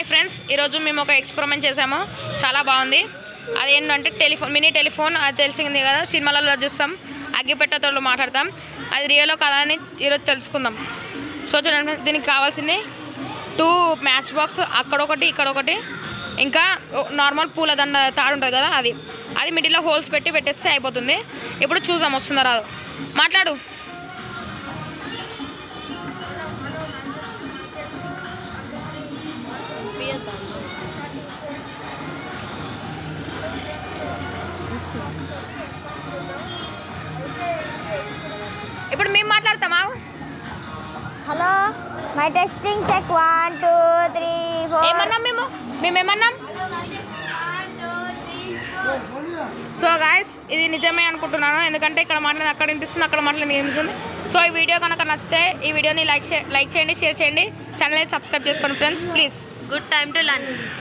hi friends ఈరోజు మేము ఒక ఎక్స్పెరిమెంట్ చేసాము చాలా బాగుంది అదేంటంటే టెలిఫోన్ మినీ టెలిఫోన్ అది తెలిసింది కదా సినిమాలలో చూస్తాం అగ్గిపెట్టతో మాట్లాడతాం అది రియలో కదా అని ఈరోజు తెలుసుకుందాం సో చూడండి friends, దీనికి కావాల్సింది టూ మ్యాచ్ బాక్స్ అక్కడ ఒకటి ఇక్కడ ఒకటి ఇంకా నార్మల్ పూల దండ తాడు ఉంటుంది కదా అది అది మిడిల్లో హోల్స్ పెట్టి పెట్టేస్తే అయిపోతుంది ఇప్పుడు చూద్దాం వస్తుందా రాదు మాట్లాడు ఇప్పుడు మేము మాట్లాడతామా hello mic testing check one two three four ఏమన్నాం మేము మేమేమన్నాం సో గాయస్ ఇది నిజమే అనుకుంటున్నాను ఎందుకంటే ఇక్కడ మాట్లాడింది అక్కడ వినిపిస్తుంది అక్కడ మాట్లాడింది వినిపిస్తుంది సో ఈ వీడియో కనుక నచ్చితే ఈ వీడియోని లైక్ లైక్ చేయండి షేర్ చేయండి ఛానల్ని సబ్స్క్రైబ్ చేసుకోండి friends please good time to learn